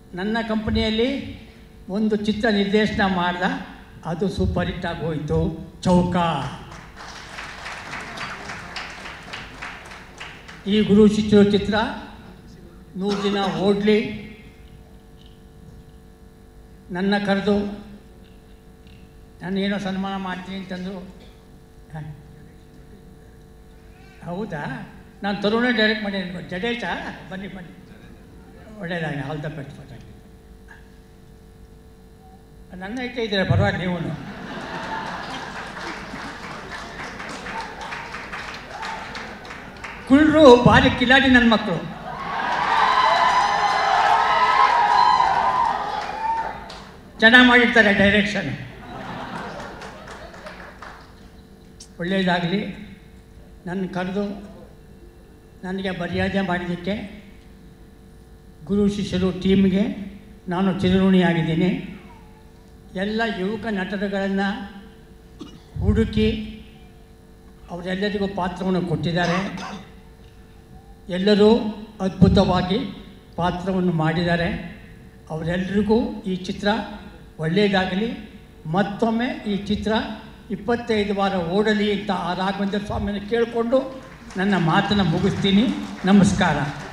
ನನ್ನ ಕಂಪನಿಯಲ್ಲಿ ಒಂದು ಚಿತ್ರ ನಿರ್ದೇಶನ ಮಾಡ್ದ ಅದು ಸೂಪರ್ ಹಿಟ್ ಆಗಿ ಹೋಯಿತು ಚೌಕ ಈ ಗುರು ಶಿಷ್ಯರು ಚಿತ್ರ ನೂರು ದಿನ ಓಡಲಿ ನನ್ನ ಕರೆದು ನಾನೇನೋ ಸನ್ಮಾನ ಮಾಡ್ತೀನಿ ಅಂತಂದರು ಹ. ಹೌದಾ ನಾನು ತರುಣ ಡೈರೆಕ್ಟ್ ಮಾಡಿ ಜಡೇಶ ಬನ್ನಿ ಬನ್ನಿ ಒಳ್ಳೆಯದಾಗಿ ಆಲ್ ದ ಬೆಸ್ಟ್ ಫಾರ್ ನನ್ನ ಐತೆ ಇದ್ದೀರಾ ಪರವಾಗಿ ನೀವು ಕುಳ್ಳರು ಭಾರಿ ಕಿಲಾಡಿ ನನ್ನ ಮಕ್ಕಳು ಚೆನ್ನಾಗಿ ಮಾಡಿರ್ತಾರೆ ಡೈರೆಕ್ಷನ್ ಒಳ್ಳೆಯದಾಗಲಿ ನನ್ನ ಕರೆದು ನನಗೆ ಮರ್ಯಾದೆ ಮಾಡಿದ್ದಕ್ಕೆ ಗುರು ಶಿಷ್ಯರು ಟೀಮ್ಗೆ ನಾನು ಚಿರಋಣಿಯಾಗಿದ್ದೀನಿ ಎಲ್ಲ ಯುವಕ ನಟರುಗಳನ್ನು ಹುಡುಕಿ ಅವರೆಲ್ಲರಿಗೂ ಪಾತ್ರವನ್ನು ಕೊಟ್ಟಿದ್ದಾರೆ ಎಲ್ಲರೂ ಅದ್ಭುತವಾಗಿ ಪಾತ್ರವನ್ನು ಮಾಡಿದ್ದಾರೆ ಅವರೆಲ್ಲರಿಗೂ ಈ ಚಿತ್ರ ಒಳ್ಳೆಯದಾಗಲಿ ಮತ್ತೊಮ್ಮೆ ಈ ಚಿತ್ರ ಇಪ್ಪತ್ತೈದು ವಾರ ಓಡಲಿ ಅಂತ ಆ ರಾಘವೇಂದ್ರ ಸ್ವಾಮಿಯನ್ನು ಕೇಳಿಕೊಂಡು ನನ್ನ ಮಾತನ್ನು ಮುಗಿಸ್ತೀನಿ ನಮಸ್ಕಾರ